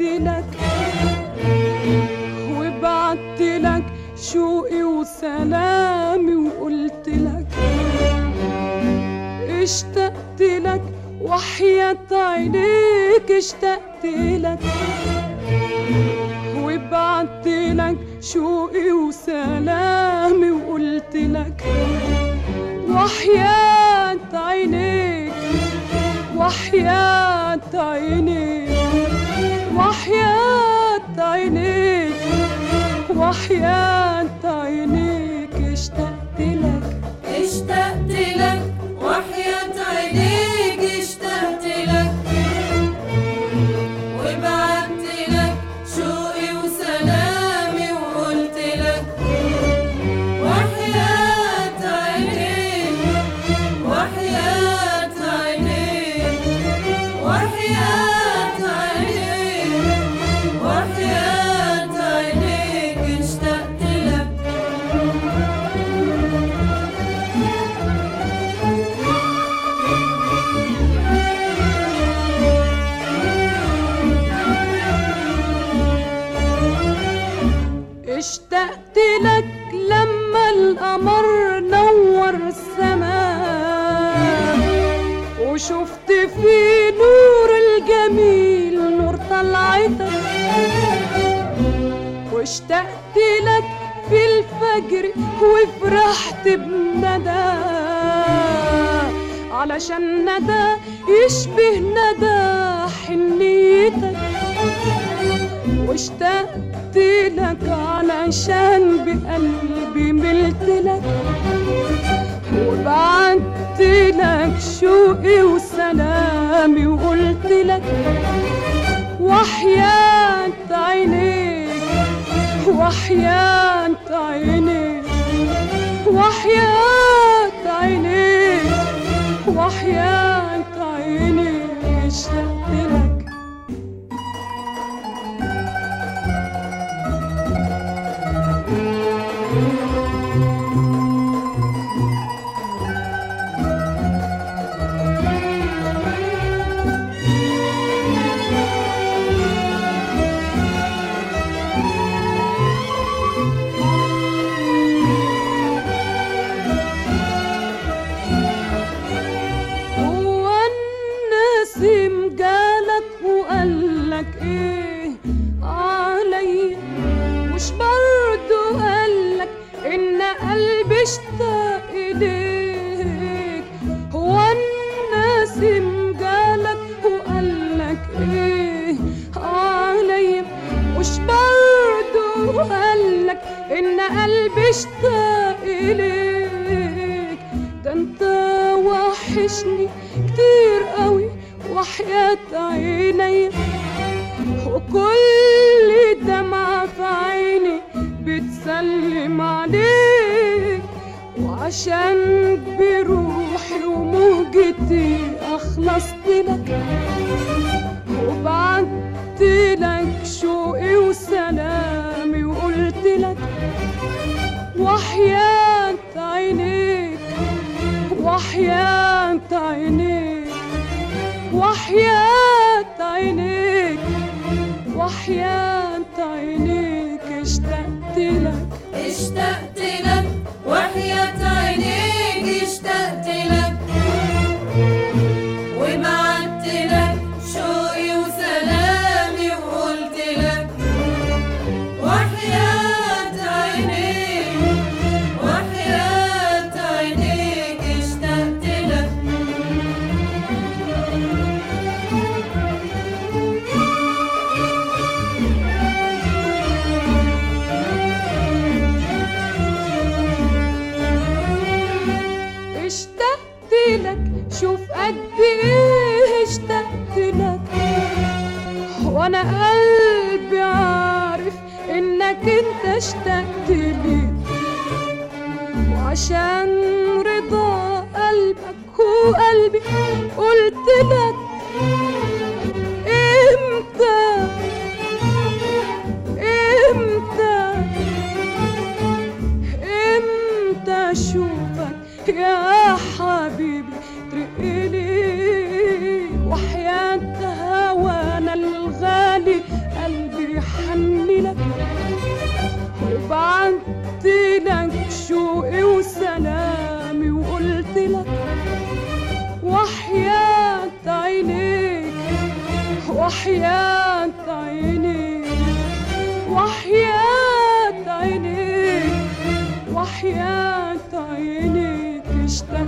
لك وبعت لك شوقي وسلامي وقلت لك اشتقت لك وحياة عينيك اشتقت لك وبعت لك شوقي وسلامي وقلت لك وحياة عينيك وحياة عينيك وحياة عينيك وحياة عينيك اشتقت لك اشتقت لك وحياة عينيك اشتقت لك وبعت لك شوقي وسلامي وقلت لك وحياة عينيك وحياة عينيك وحياة عينيك وحياة عينيك اشتقت لك اشتقت لك لما القمر نور السماء وشفت في نور الجميل نور طلعتك واشتقت لك في الفجر وفرحت بندى علشان ندى يشبه ندى حنيتك واشتقت لك علشان بقلبي ملت لك وبعت لك شوقي وسلامي وقلت لك وحياة عينيك وحياة عينيك وحياة عينيك وحياة عينيك اشتقت لك هو النسيم جالك وقالك ايه علي مش برضو قالك ان قلبي اشتاق اليك هو النسيم جالك وقالك ايه علي مش برضو قالك ان قلبي اشتاق اليك ده انت وحشني كتير قوي وحياة عيني وكل دمعة في عيني بتسلم عليك وعشان بروحي ومهجتي أخلصت لك وبعت لك شوقي وسلامي وقلت لك وحياة عينيك وحياة عينيك وحياة عينيك وحياة عينيك اشتقت لك اشتقت لك وحياة عينيك اشتقت لك وبعت لك شوقي وسلامي وقلت لك وحياة عينيك وحياة عينيك اشتقت لك اشتقت لك شوف قد ايه اشتقت لك وانا قلبي عارف انك انت اشتقت لي وعشان رضا قلبك وقلبي قلت لك امتى امتى امتى اشوفك يا حبيبي ترقلي وحياة هوانا الغالي وحياة عينيك وحياة عينيك وحياة عينيك اشتقت